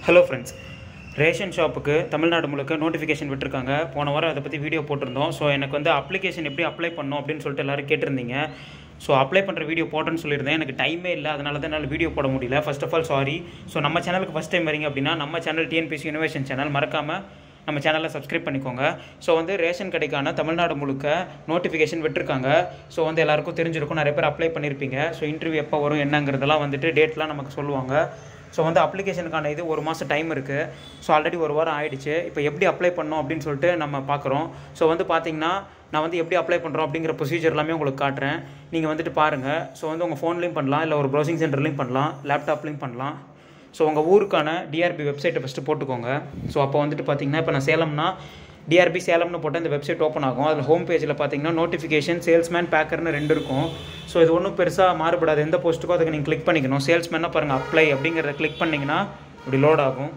hello friends ration ஷாப்புக்கு தமிழ்நாடு முழுக்க notification விட்டுருக்காங்க போன வாரம் அதை பற்றி வீடியோ போட்டிருந்தோம் ஸோ எனக்கு வந்து அப்ளிகேஷன் எப்படி அப்ளை பண்ணணும் அப்படின்னு சொல்லிட்டு எல்லோரும் கேட்டிருந்தீங்க ஸோ அப்ளை பண்ணுற வீடியோ போட்டேன்னு சொல்லியிருந்தேன் எனக்கு டைமே இல்லை அதனால தான் என்னால் வீடியோ போட முடியல first of all sorry so நம்ம சேனலுக்கு ஃபஸ்ட் டைம் வரீங்க அப்படின்னா நம்ம சேனல் டிஎன்பிசி இனோவேஷன் சேனல் மறக்காமல் நம்ம சேனலை சப்ஸ்கிரைப் பண்ணிக்கோங்க ஸோ வந்து ரேஷன் கடைக்கான தமிழ்நாடு முழுக்க நோட்டிஃபிகேஷன் விட்டுருக்காங்க ஸோ வந்து எல்லாருக்கும் தெரிஞ்சிருக்கும் நிறைய பேர் அப்ளை பண்ணியிருப்பீங்க ஸோ இன்டர்வியூ எப்போ வரும் என்னங்கிறதெல்லாம் வந்துட்டு டேட்லாம் நமக்கு சொல்லுவாங்க ஸோ வந்து அப்ளிகேஷனுக்கான இது ஒரு மாதம் டைம் இருக்குது ஸோ ஆல்ரெடி ஒரு வாரம் ஆயிடுச்சு இப்போ எப்படி அப்ளை பண்ணோம் அப்படின்னு சொல்லிட்டு நம்ம பார்க்குறோம் ஸோ வந்து பார்த்தீங்கன்னா நான் வந்து எப்படி அப்ளை பண்ணுறோம் அப்படிங்கிற ப்ரொசீஜர் எல்லாமே உங்களுக்கு காட்டுறேன் நீங்கள் வந்துட்டு பாருங்கள் ஸோ வந்து உங்கள் ஃபோன்லேயும் பண்ணலாம் இல்லை ஒரு ப்ரௌசிங் சென்டர்லேயும் பண்ணலாம் லேப்டாப்லேயும் பண்ணலாம் ஸோ உங்கள் ஊருக்கான டிஆர்பி வெப்சைட்டை ஃபஸ்ட்டு போட்டுக்கோங்க ஸோ அப்போ வந்துட்டு பார்த்தீங்கன்னா இப்போ நான் சேலம்னா டிஆர்பி சேலம்னு போட்டால் இந்த வெப்சைட் ஓப்பன் ஆகும் அதில் ஹோம் பேஜில் பார்த்தீங்கன்னா நோட்டிஃபிகேஷன் சேல்ஸ்மேன் பேக்கர்னு ரெண்டு இருக்கும் ஸோ இது ஒன்றும் பெருசாக மாறுபடாது எந்த போஸ்ட்டுக்கோ அதுக்கு நீங்கள் கிளிக் பண்ணிக்கணும் சேல்ஸ்மேனாக பாருங்கள் அப்ளை அப்படிங்கிறத கிளிக் பண்ணிங்கன்னா இப்படி லோட் ஆகும்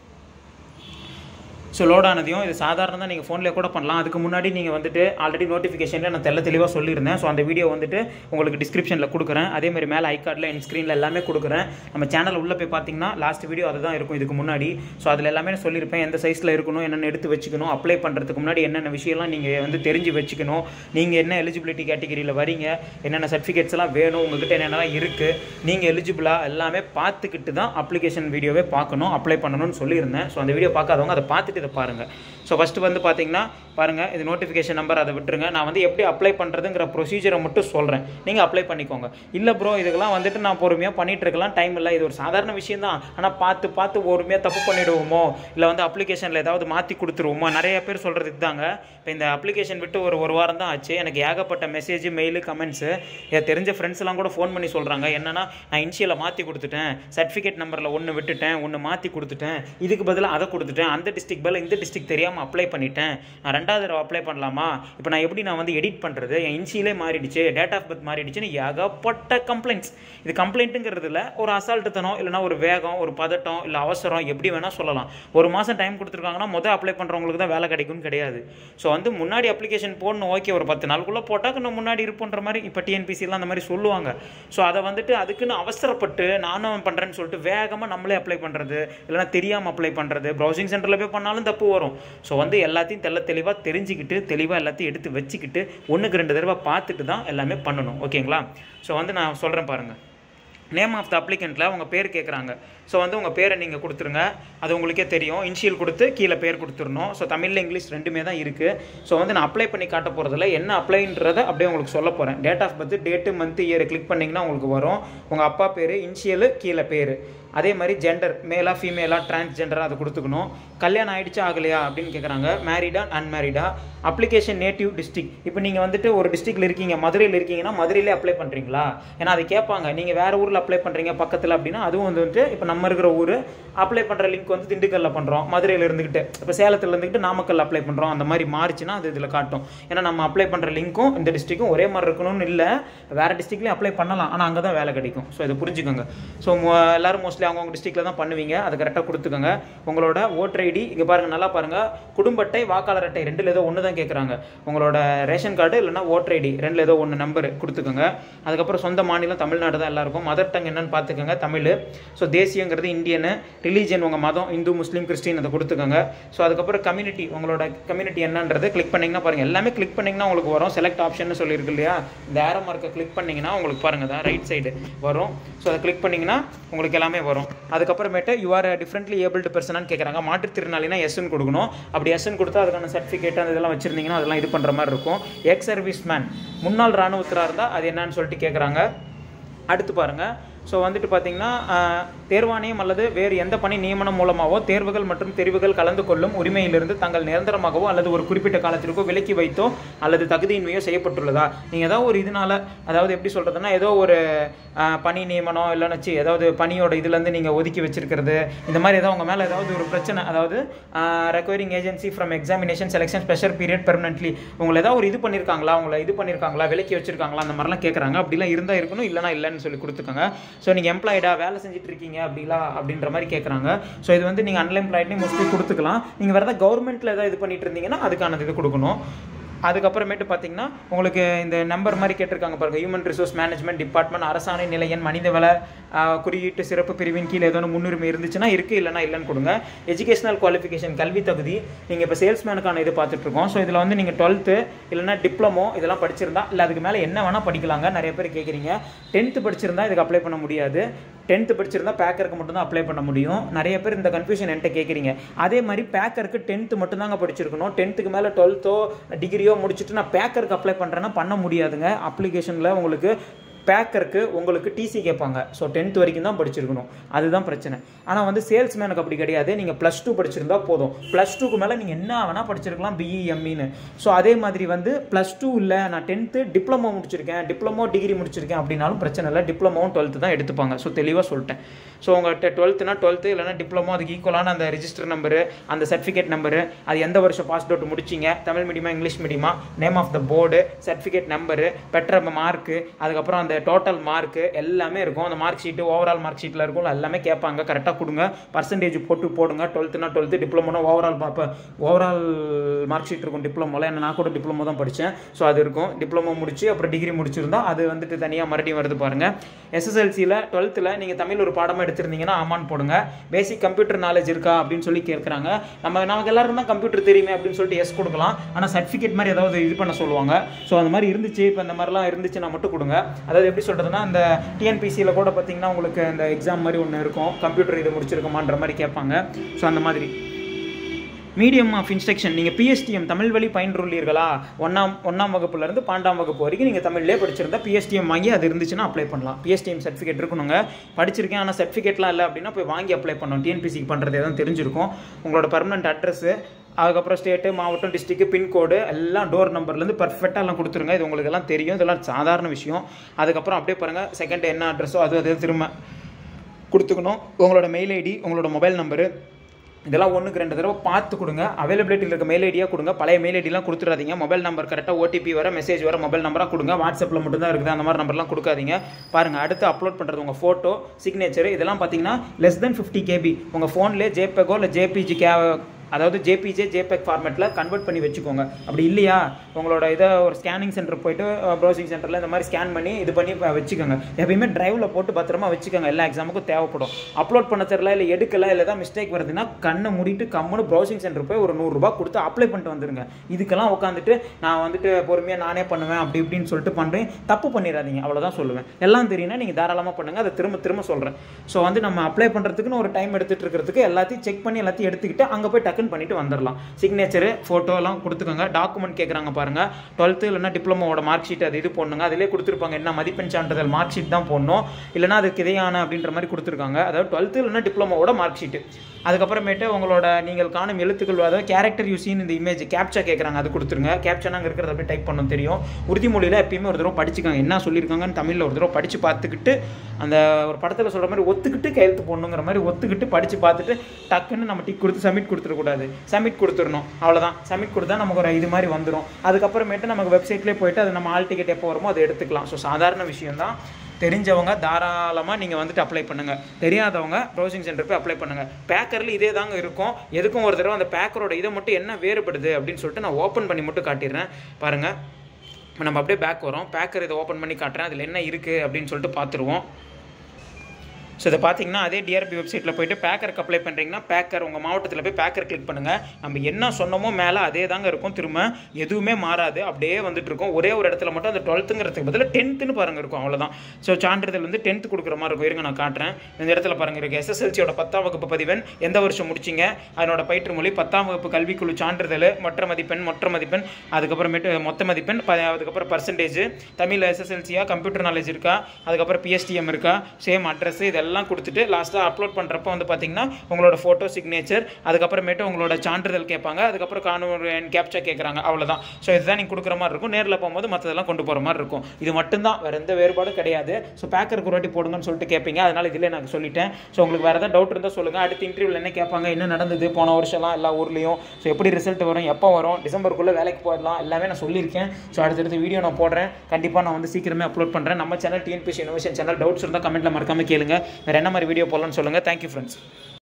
ஸோ லோட் ஆனதையும் இது சாதாரண தான் நீங்கள் ஃபோனில் கூட பண்ணலாம் அதுக்கு முன்னாடி நீங்கள் வந்துட்டு ஆல்ரெடி நோட்டிஃபிகேஷனில் நான் தெல்ல தெளிவாக சொல்லியிருந்தேன் ஸோ அந்த வீடியோ வந்துட்டு உங்களுக்கு டிஸ்கிரிப்ஷனில் கொடுக்குறேன் அதே மாதிரி மேலே ஐ கார்டில் என் ஸ்க்ரீனில் எல்லாமே கொடுக்குறேன் நம்ம சேனல் உள்ளே போய் பார்த்தீங்கன்னா லாஸ்ட் வீடியோ அதுதான் இருக்கும் இதுக்கு முன்னாடி ஸோ அதில் எல்லாமே நான் சொல்லியிருப்பேன் எந்த சைஸில் இருக்கணும் என்னென்ன எடுத்து வச்சுக்கணும் அப்ளை பண்ணுறதுக்கு முன்னாடி என்னென்ன விஷயம்லாம் நீங்கள் வந்து தெரிஞ்சு வச்சுக்கணும் நீங்கள் என்ன எலிஜிபிலிட்டி கேட்டகிரியில் வரீங்க என்னென்ன சர்டிஃபிகேட்ஸ் எல்லாம் வேணும் உங்ககிட்ட என்னென்னலாம் இருக்குது நீங்கள் எலிஜிபிளாக எல்லாமே பார்த்துக்கிட்டு தான் அப்ளிகேஷன் வீடியோவே பார்க்கணும் அப்ளை பண்ணணும்னு சொல்லியிருந்தேன் ஸோ அந்த வீடியோ பார்க்காதவங்க அதை பார்த்துட்டு இதை பாருங்கள் ஸோ ஃபஸ்ட்டு வந்து பார்த்தீங்கன்னா பாருங்கள் இது நோட்டிஃபிகேஷன் நம்பர் அதை விட்டுருங்க நான் வந்து எப்படி அப்ளை பண்ணுறதுங்கிற ப்ரொசீஜரை மட்டும் சொல்கிறேன் நீங்கள் அப்ளை பண்ணிக்கோங்க இல்லை ப்ரோ இதுக்கெல்லாம் வந்துட்டு நான் பொறுமையாக பண்ணிட்டு இருக்கலாம் டைம் இல்லை இது ஒரு சாதாரண விஷயம் தான் ஆனால் பார்த்து பார்த்து பொறுமையாக தப்பு பண்ணிடுவோமோ இல்லை வந்து அப்ளிகேஷனில் ஏதாவது மாற்றி கொடுத்துருவோமோ நிறைய பேர் சொல்கிறது இதுதாங்க இப்போ இந்த அப்ளிகேஷன் விட்டு ஒரு ஒரு வாரம் தான் ஆச்சு எனக்கு ஏகப்பட்ட மெசேஜ் மெயிலு கமெண்ட்ஸு என் தெரிஞ்ச ஃப்ரெண்ட்ஸ்லாம் கூட ஃபோன் பண்ணி சொல்கிறாங்க என்னன்னா நான் இன்ஷியலை மாற்றி கொடுத்துட்டேன் சர்டிஃபிகேட் நம்பரில் ஒன்று விட்டுட்டேன் ஒன்று மாற்றி கொடுத்துட்டேன் இதுக்கு பதிலாக அதை கொடுத்துட்டேன் அந்த டிஸ்ட்ரிக் பதில் இந்த டிஸ்ட்ரிக் தெரியாமல் அப்ளை பண்ணிட்டேன் நான் ரெண்டாவது தடவை அப்ளை பண்ணலாமா இப்போ நான் எப்படி நான் வந்து எடிட் பண்ணுறது என் இன்ஷியலே மாறிடுச்சு டேட் ஆஃப் பர்த் மாறிடுச்சுன்னு ஏகப்பட்ட கம்ப்ளைண்ட்ஸ் இது கம்ப்ளைண்ட்டுங்கிறதுல ஒரு அசால்ட்டுத்தனம் இல்லைனா ஒரு வேகம் ஒரு பதட்டம் இல்லை அவசரம் எப்படி வேணால் சொல்லலாம் ஒரு மாதம் டைம் கொடுத்துருக்காங்கன்னா மொதல் அப்ளை பண்ணுறவங்களுக்கு தான் வேலை கிடைக்கும்னு கிடையாது ஸோ வந்து முன்னாடி அப்ளிகேஷன் போடணும் ஓகே ஒரு பத்து நாளுக்குள்ளே போட்டால் இன்னும் முன்னாடி இருப்புன்ற மாதிரி இப்போ டிஎன்பிசிலாம் அந்த மாதிரி சொல்லுவாங்க ஸோ அதை வந்துட்டு அதுக்குன்னு அவசரப்பட்டு நானும் பண்ணுறேன்னு சொல்லிட்டு வேகமாக நம்மளே அப்ளை பண்ணுறது இல்லைனா தெரியாமல் அப்ளை பண்ணுறது ப்ரௌசிங் சென்டரில் போய் பண்ணாலும் தப்பு வரும் ஸோ வந்து எல்லாத்தையும் தெல்ல தெளிவாக தெரிஞ்சுக்கிட்டு தெளிவாக எல்லாத்தையும் எடுத்து வச்சுக்கிட்டு ஒன்றுக்கு ரெண்டு தடவை பார்த்துட்டு தான் எல்லாமே பண்ணணும் ஓகேங்களா ஸோ வந்து நான் சொல்கிறேன் பாருங்கள் நேம் ஆஃப் த அப்ளிகண்ட்டில் உங்கள் பேர் கேட்குறாங்க ஸோ வந்து உங்கள் பேரை நீங்கள் கொடுத்துருங்க அது உங்களுக்கே தெரியும் இனிஷியல் கொடுத்து கீழே பேர் கொடுத்துடணும் ஸோ தமிழில் இங்கிலீஷ் ரெண்டுமே தான் இருக்குது ஸோ வந்து நான் அப்ளை பண்ணி காட்ட போகிறதுல என்ன அப்ளைன்றதை அப்படியே உங்களுக்கு சொல்ல போகிறேன் date of birth date month year click பண்ணிங்கன்னா உங்களுக்கு வரும் உங்கள் அப்பா பேர் இனிஷியலு கீழே பேர் அதே மாதிரி ஜெண்டர் மேலா ஃபீமேலா டிரான்ஸ்ஜெண்டரா அதை கொடுத்துக்கணும் கல்யாணம் ஆயிடுச்சா ஆகலையா அப்படின்னு கேட்குறாங்க மேரிடா அன்மேரிடா அப்ளிகேஷன் நேட்டிவ் டிஸ்ட்ரிக் இப்போ நீங்கள் வந்துட்டு ஒரு டிஸ்ட்ரிக்டில் இருக்கீங்க மதுரையில் இருக்கீங்கன்னா மதுரையிலே அப்ளை பண்ணுறீங்களா ஏன்னா அதை கேட்பாங்க நீங்கள் வேறு ஊரில் அப்ளை பண்ணுறீங்க பக்கத்தில் அப்படின்னா அதுவும் வந்துட்டு இப்போ நம்ம இருக்கிற ஊர் அப்ளை பண்ணுற லிங்க் வந்து திண்டுக்கல்ல பண்ணுறோம் மதுரையில் இருந்துக்கிட்டு இப்போ சேலத்தில் இருந்துக்கிட்டு நாமக்கல் அப்ளை பண்ணுறோம் அந்த மாதிரி மாறிச்சுன்னா அது இதில் காட்டும் ஏன்னா நம்ம அப்ளை பண்ணுற லிங்க்கும் இந்த டிஸ்ட்ரிக்கும் ஒரே மாதிரி இருக்கணும்னு இல்லை வேறு டிஸ்ட்ரிக்ட்லேயும் அப்ளை பண்ணலாம் ஆனால் அங்கே தான் வேலை கிடைக்கும் ஸோ இதை புரிஞ்சுக்கோங்க ஸோ எல்லாரும் மோஸ்ட்லி அவங்கவுங்க டிஸ்ட்ரிக்டில் தான் பண்ணுவீங்க அது கரெக்டாக கொடுத்துக்கோங்க உங்களோட ஓட்டர் ஐடி இங்கே பாருங்கள் நல்லா பாருங்கள் குடும்ப அட்டை வாக்காளர் அட்டை ரெண்டில் ஏதோ ஒன்று தான் கேட்குறாங்க உங்களோட ரேஷன் கார்டு இல்லைனா ஓட்டர் ஐடி ரெண்டில் ஏதோ ஒன்று நம்பர் கொடுத்துக்கோங்க அதுக்கப்புறம் சொந்த மாநிலம் தமிழ்நாடு தான் எல்லாருக்கும் மதர் டங் என்னன்னு பார்த்துக்கோங்க தமிழ் ஸோ தேசியங்கிறது இந்தியனு ரிலீஜன் உங்கள் மதம் இந்து முஸ்லீம் கிறிஸ்டின் அதை கொடுத்துக்கோங்க ஸோ அதுக்கப்புறம் கம்யூனிட்டி உங்களோட கம்யூனிட்டி என்னன்றது கிளிக் பண்ணிங்கன்னா பாருங்கள் எல்லாமே கிளிக் பண்ணிங்கன்னா உங்களுக்கு வரும் செலக்ட் ஆப்ஷன் சொல்லியிருக்கு இல்லையா இந்த ஏரோ மார்க்கை கிளிக் பண்ணிங்கன்னா உங்களுக்கு பாருங்கள் தான் ரைட் சைடு வரும் ஸோ அதை கிளிக் பண்ணிங்கன்னா உங்களுக்கு எல்லாமே வரும் அதுக்கப்புறமேட்டு யூ ஆர் டிஃப்ரெண்ட்லி ஏபிள்டு பர்சனான்னு கேட்குறாங்க மாற்றுத்திறனாளினா எஸ்ன்னு கொடுக்கணும் அப்படி எஸ்ன்னு கொடுத்தா அதுக்கான சர்டிஃபிகேட் அந்த இதெல்லாம் வச்சுருந்தீங்கன்னா அதெல்லாம் இது பண்ணுற மாதிரி இருக்கும் எக்ஸ் சர்வீஸ் மேன் முன்னாள் இராணுவத்திராக இருந்தால் அது என்னன்னு சொல்லிட்டு கேட்குறாங்க அடுத்து பாருங்கள் ஸோ வந்துட்டு பார்த்தீங்கன்னா தேர்வாணையம் அல்லது வேறு எந்த பணி நியமனம் மூலமாகவோ தேர்வுகள் மற்றும் தெரிவுகள் கலந்து கொள்ளும் உரிமையிலிருந்து தங்கள் நிரந்தரமாகவோ அல்லது ஒரு குறிப்பிட்ட காலத்திற்கோ விலக்கி வைத்தோ அல்லது தகுதியின்மையோ செய்யப்பட்டுள்ளதா நீங்கள் ஏதோ ஒரு இதனால அதாவது எப்படி சொல்கிறதுனா ஏதோ ஒரு பணி நியமனம் இல்லைன்னு ஏதாவது பணியோட இதுலேருந்து நீங்கள் ஒதுக்கி வச்சிருக்கிறது இந்த மாதிரி ஏதாவது உங்கள் மேலே ஏதாவது ஒரு பிரச்சனை அதாவது requiring agency from examination selection special period permanently உங்களை ஏதாவது ஒரு இது பண்ணியிருக்காங்களா உங்களை இது பண்ணியிருக்காங்களா விலக்கி வச்சிருக்காங்களா அந்த மாதிரிலாம் கேட்குறாங்க அப்படிலாம் இருந்தால் இருக்கணும் இல்லைனா இல்லைன்னு சொல்லி கொடுத்துக்கோங்க ஸோ நீங்கள் எம்ப்ளாய்டா வேலை செஞ்சுட்டு இருக்கீங்க அப்படிலாம் அப்படின்ற மாதிரி கேட்குறாங்க ஸோ இது வந்து நீங்கள் அன்எம்ப்ளாய்ட்னு மோஸ்ட்லி கொடுத்துக்கலாம் நீங்கள் வேறு ஏதாவது கவர்மெண்ட்டில் ஏதாவது இது பண்ணிட்டு இருந்தீங்கன்னா அதுக்கான இது கொடுக்கணும் அதுக்கப்புறமேட்டு பார்த்தீங்கன்னா உங்களுக்கு இந்த நம்பர் மாதிரி கேட்டிருக்காங்க பாருங்க ஹியூமன் ரிசோர்ஸ் மேனேஜ்மெண்ட் டிபார்ட்மெண்ட் அரசாணை நிலையன் மனிதவள ஆஹ், குறியீட்டு சிறப்பு பிரிவின் கீழே ஏதோ ஒண்ணு முன்னுரிமை இருந்துச்சுன்னா இருக்குது இல்லைனா இல்லைன்னு கொடுங்க எஜுகேஷனல் குவாலிஃபிகேஷன் கல்வி தகுதி நீங்கள் இப்போ சேல்ஸ்மேனுக்கான இது பார்த்துட்டு இருக்கோம் ஸோ இதில் வந்து நீங்கள் டுவெல்த்து இல்லைனா டிப்ளமோ இதெல்லாம் படிச்சிருந்தா இல்லை அதுக்கு மேலே என்ன வேணால் படிக்கலாங்க நிறைய பேர் கேட்குறீங்க டென்த்து படிச்சிருந்தா இதுக்கு அப்ளை பண்ண முடியாது டென்த்து படிச்சிருந்தா பேக்கருக்கு மட்டும்தான் அப்ளை பண்ண முடியும் நிறைய பேர் இந்த கன்ஃபியூஷன் என்கிட்ட கேட்குறீங்க அதே மாதிரி பேக்கருக்கு டென்த்து மட்டும்தாங்க படிச்சிருக்கணும் டென்த்துக்கு மேலே டுவெல்த்தோ டிகிரியோ முடிச்சுட்டு நான் பேக்கருக்கு அப்ளை பண்ணுறேன்னா பண்ண முடியாதுங்க அப்ளிகேஷனில் உங்களுக்கு பேக்கருக்கு உங்களுக்கு டிசி கேட்பாங்க ஸோ டென்த் வரைக்கும் தான் படிச்சிருக்கணும் அதுதான் பிரச்சனை ஆனால் வந்து சேல்ஸ்மேனுக்கு அப்படி கிடையாது நீங்கள் ப்ளஸ் டூ படிச்சிருந்தா போதும் ப்ளஸ் டூக்கு மேலே நீங்கள் என்ன வேணால் படிச்சிருக்கலாம் பிஇ எம்இன்னு ஸோ அதே மாதிரி வந்து ப்ளஸ் டூ இல்லை நான் டென்த்து டிப்ளமோ முடிச்சிருக்கேன் டிப்ளமோ டிகிரி முடிச்சிருக்கேன் அப்படின்னாலும் பிரச்சனை இல்லை டிப்ளமோவும் டுவெல்த்து தான் எடுத்துப்பாங்க ஸோ தெளிவாக சொல்லிட்டேன் ஸோ உங்கள்கிட்ட டுவெல்த்துனா டுவெல்த்து இல்லைனா டிப்ளமோ அதுக்கு ஈக்குவலான அந்த ரிஜிஸ்டர் நம்பரு அந்த சர்டிஃபிகேட் நம்பரு அது எந்த வருஷம் பாஸ் அவுட் முடிச்சிங்க தமிழ் மீடியமா இங்கிலீஷ் மீடியமா name of the board certificate number பெற்ற மார்க்கு அதுக்கப்புறம் அந்த டோட்டல் மார்க்கு எல்லாமே இருக்கும் அந்த மார்க் ஷீட்டு ஓவரால் மார்க் ஷீட்டில் இருக்கும் எல்லாமே கேட்பாங்க கரெக்டாக கொடுங்க பர்சன்டேஜ் போட்டு போடுங்க டுவெல்த்துனா டுவெல்த்து டிப்ளமோனா ஓவரால் இப்போ ஓவரால் மார்க் ஷீட் இருக்கும் டிப்ளமோவில் ஏன்னா நான் கூட டிப்ளமோ தான் படித்தேன் ஸோ அது இருக்கும் டிப்ளமோ முடிச்சு அப்புறம் டிகிரி முடிச்சிருந்தா அது வந்துட்டு தனியாக மறுபடியும் வருது பாருங்கள் எஸ்எஸ்எல்சியில் டுவெல்த்தில் நீங்கள் தமிழ் ஒரு பாடமாக எடுத்திருந்தீங்கன்னா ஆமான்னு போடுங்க பேசிக் கம்ப்யூட்டர் நாலேஜ் இருக்கா அப்படின்னு சொல்லி கேட்குறாங்க நம்ம நமக்கு எல்லாருக்கும் தான் கம்ப்யூட்டர் தெரியுமே அப்படின்னு சொல்லிட்டு எஸ் கொடுக்கலாம் ஆனால் சர்டிஃபிகேட் மாதிரி ஏதாவது இது பண்ண சொல்லுவாங்க ஸோ அந்த மாதிரி இருந்துச்சு இப்போ இந்த மாதிரிலாம் இருந்துச்சுன்னா மட்டும் கொடுங்க அதாவது எப்படி சொல்கிறதுனா இந்த டிஎன்பிசியில் கூட பார்த்தீங்கன்னா உங்களுக்கு இந்த எக்ஸாம் மாதிரி ஒன்று இருக்கும் கம்ப்யூட்டர் இது முடிச்சிருக்குமான்ற மாதிரி கேட்பாங்க ஸோ அந்த மாதிரி மீடியம் ஆஃப் இன்ஸ்ட்ரக்ஷன் நீங்கள் பிஎஸ்டிஎம் தமிழ் வழி பயின்றுள்ளீர்களா ஒன்றாம் ஒன்றாம் வகுப்புலேருந்து பன்னெண்டாம் வகுப்பு வரைக்கும் நீங்கள் தமிழ்லேயே படிச்சிருந்தா பிஎஸ்டிஎம் வாங்கி அது இருந்துச்சுன்னா அப்ளை பண்ணலாம் பிஎஸ்டிஎம் சர்டிஃபிகேட் இருக்கணுங்க படிச்சிருக்கேன் ஆனால் சர்டிஃபிகேட்லாம் இல்லை அப்படின்னா போய் வாங்கி அப்ளை பண்ணணும் டிஎன்பிசிக்கு பண்ணுறது எதுவும் தெரிஞ்சிருக்கும் உங்களோட பர்மனெண்ட் அட்ரஸு அதுக்கப்புறம் ஸ்டேட்டு மாவட்டம் டிஸ்ட்ரிக்ட் பின்கோடு எல்லாம் டோர் நம்பர்லேருந்து பர்ஃபெக்டாக எல்லாம் கொடுத்துருங்க இது உங்களுக்கு எல்லாம் தெரியும் இதெல்லாம் சாதாரண விஷயம் அதுக்கப்புறம் அப்படியே பாருங்கள் செகண்ட் என்ன அட்ரஸோ அது அது திரும்ப கொடுத்துக்கணும் உங்களோட மெயில் ஐடி உங்களோட மொபைல் நம்பரு இதெல்லாம் ஒன்றுக்கு ரெண்டு தடவை பார்த்து கொடுங்க அவைலபிலிட்டியில் இருக்க மெயில் ஐடியாக கொடுங்க பழைய மெயில் ஐடிலாம் கொடுத்துறாதீங்க மொபைல் நம்பர் கரெக்டாக ஓடிபி வர மெசேஜ் வர மொபைல் நம்பராக கொடுங்க வாட்ஸ்அப்பில் மட்டும் தான் இருக்குது அந்த மாதிரி நம்பர்லாம் கொடுக்காதீங்க பாருங்கள் அடுத்து அப்லோட் பண்ணுறது உங்கள் ஃபோட்டோ சிக்னேச்சர் இதெல்லாம் பார்த்தீங்கன்னா லெஸ் தென் ஃபிஃப்டி கேபி உங்கள் ஃபோன்லேயே ஜேபெக்கோ இல்லை ஜேபிஜி கே அதாவது ஜேபிஜே ஜேபெக் ஃபார்மேட்டில் கன்வெர்ட் பண்ணி வச்சுக்கோங்க அப்படி இல்லையா உங்களோட இதை ஒரு ஸ்கேனிங் சென்டர் போயிட்டு ப்ரௌசிங் சென்டரில் இந்த மாதிரி ஸ்கேன் பண்ணி இது பண்ணி ப- வச்சுக்கோங்க எப்பயுமே டிரைவில் போட்டு பத்திரமா வச்சுக்கோங்க எல்லா எக்ஸாமுக்கும் தேவைப்படும் அப்லோட் பண்ண தெரியல இல்லை எடுக்கல இல்லை ஏதாவது மிஸ்டேக் வருதுன்னா கண்ணை மூடிட்டு கம்முன்னு ப்ரௌசிங் சென்டர் போய் ஒரு நூறுரூபா கொடுத்து அப்ளை பண்ணிட்டு வந்துருங்க இதுக்கெல்லாம் உட்காந்துட்டு நான் வந்துட்டு பொறுமையாக நானே பண்ணுவேன் அப்படி இப்படின்னு சொல்லிட்டு பண்ணுறேன் தப்பு பண்ணிடாதீங்க அவ்வளோதான் சொல்லுவேன் எல்லாம் தெரியும்னா நீங்கள் தாராளமாக பண்ணுங்கள் அதை திரும்ப திரும்ப சொல்கிறேன் ஸோ வந்து நம்ம அப்ளை பண்ணுறதுக்குன்னு ஒரு டைம் எடுத்துட்டு இருக்கிறதுக்கு எல்லாத்தையும் செக் பண்ணி எல்லாத்தையும் எடுத்துக்கிட்டு அங்கே போய் டக்குன்னு பண்ணிட்டு வந்துடலாம் சிக்னேச்சரு ஃபோட்டோலாம் கொடுத்துக்கோங்க டாக்குமெண்ட் கேட்குறாங்க பாருங்கள் டுவெல்த்து இல்லைனா டிப்ளமோட மார்க் ஷீட் அது இது போடணுங்க அதிலே கொடுத்துருப்பாங்க என்ன மதிப்பெண் சான்றிதழ் மார்க் ஷீட் தான் போடணும் இல்லைனா அதுக்கு இதையான அப்படின்ற மாதிரி கொடுத்துருக்காங்க அதாவது டுவெல்த்து இல்லைனா டிப்ளமோட மார்க் ஷீட்டு அதுக்கப்புறமேட்டு உங்களோட நீங்கள் காணும் எழுத்துக்கள் அதாவது கேரக்டர் யூஸின் இந்த இமேஜ் கேப்சா கேட்குறாங்க அது கொடுத்துருங்க கேப்சா அங்கே இருக்கிறத அப்படியே டைப் பண்ணணும் தெரியும் உறுதிமொழியில் எப்பயுமே ஒரு தடவை படிச்சுக்காங்க என்ன சொல்லியிருக்காங்கன்னு தமிழில் ஒரு தடவை படித்து பார்த்துக்கிட்டு அந்த ஒரு படத்தில் சொல்கிற மாதிரி ஒத்துக்கிட்டு கையெழுத்து போடணுங்கிற மாதிரி ஒத்துக்கிட்டு படித்து பார்த்துட்டு டக்குன்னு நம்ம டிக் கொடுத்து சப்மிட் கொடுத்துடக்கூடாது சப்மிட் கொடுத்துடணும் அவ்வளோதான் சப்மிட் கொடுத்தா நமக்கு ஒரு இது மாதிரி வந்துடும் அதுக்கப்புறமேட்டு நமக்கு வெப்சைட்லேயே போயிட்டு அது நம்ம ஆல் டிக்கெட் எப்போ வருமோ அதை எடுத்துக்கலாம் ஸோ சாதாரண விஷயம் தான் தெரிஞ்சவங்க தாராளமாக நீங்கள் வந்துட்டு அப்ளை பண்ணுங்கள் தெரியாதவங்க ப்ரௌசிங் சென்டர் போய் அப்ளை பண்ணுங்கள் பேக்கரில் இதே தாங்க இருக்கும் எதுக்கும் ஒரு தடவை அந்த பேக்கரோட இதை மட்டும் என்ன வேறுபடுது அப்படின்னு சொல்லிட்டு நான் ஓப்பன் பண்ணி மட்டும் காட்டிடுறேன் பாருங்கள் நம்ம அப்படியே பேக் வரோம் பேக்கர் இதை ஓப்பன் பண்ணி காட்டுறேன் அதில் என்ன இருக்குது அப்படின்னு சொல்லிட்டு பார்த்துருவோம் ஸோ இதை பார்த்தீங்கன்னா அதே டிஆர்பி வெப்சைட்டில் போயிட்டு பேக்கருக்கு அப்ளை பண்ணுறீங்கன்னா பேக்கர் உங்கள் மாவட்டத்தில் போய் பேக்கர் கிளிக் பண்ணுங்கள் நம்ம என்ன சொன்னமோ மேலே அதே தாங்க இருக்கும் திரும்ப எதுவுமே மாறாது அப்படியே வந்துட்டு இருக்கும் ஒரே ஒரு இடத்துல மட்டும் அந்த டுவெல்த்துங்கிறதுக்கு பதிலாக டென்த்துன்னு பாருங்க இருக்கும் அவ்வளோதான் ஸோ சான்றிதழ் வந்து டென்த்து கொடுக்குற மாதிரி இருக்கும் இருங்க நான் காட்டுறேன் இந்த இடத்துல பாருங்க இருக்கு எஸ்எஸ்எல்சியோட பத்தாம் வகுப்பு பதிவெண் எந்த வருஷம் முடிச்சிங்க அதனோட பயிற்று மொழி பத்தாம் வகுப்பு கல்விக்குழு சான்றிதழ் மற்ற மதிப்பெண் மொற்ற மதிப்பெண் அதுக்கப்புறமேட்டு மொத்த மதிப்பெண் ப- அதுக்கப்புறம் பர்சன்டேஜ் தமிழ் எஸ்எஸ்எல்சியா கம்ப்யூட்டர் நாலேஜ் இருக்கா அதுக்கப்புறம் பிஎஸ்டிஎம் இருக்கா சேம் அட்ரஸ் இதெல்லாம் கொடுத்துட்டு லாஸ்ட்டாக அப்லோட் பண்ணுறப்போ வந்து பார்த்தீங்கன்னா உங்களோட ஃபோட்டோ சிக்னேச்சர் அதுக்கப்புறமேட்டு உங்களோட சான்றிதழ் கேட்பாங்க அதுக்கப்புறம் கானூர் அண்ட் கேப்சா கேட்குறாங்க அவ்வளோதான் ஸோ இதுதான் நீங்கள் கொடுக்குற மாதிரி இருக்கும் நேரில் போகும்போது மற்றதெல்லாம் கொண்டு போகிற மாதிரி இருக்கும் இது மட்டும்தான் வேறு எந்த வேறுபாடும் கிடையாது ஸோ பேக்கருக்கு ஒரு வாட்டி போடுங்கன்னு சொல்லிட்டு கேட்பீங்க அதனால் இதில் நான் சொல்லிட்டேன் ஸோ உங்களுக்கு வேறு ஏதாவது டவுட் இருந்தால் சொல்லுங்கள் அடுத்த இன்டர்வியூவில் என்ன கேட்பாங்க என்ன நடந்தது போன வருஷம்லாம் எல்லா ஊர்லேயும் ஸோ எப்படி ரிசல்ட் வரும் எப்போ வரும் டிசம்பருக்குள்ளே வேலைக்கு போயிடலாம் எல்லாமே நான் சொல்லியிருக்கேன் ஸோ அடுத்தடுத்த வீடியோ நான் போடுறேன் கண்டிப்பாக நான் வந்து சீக்கிரமே அப்லோட் பண்ணுறேன் நம்ம channel TNPSC innovation channel doubts இருந்தால் கமெண்ட்டில் மறக்காம கேளுங்க வேறு என்ன மாதிரி வீடியோ போடலாம்னு சொல்லுங்கள் தேங்க்யூ ஃப்ரெண்ட்ஸ்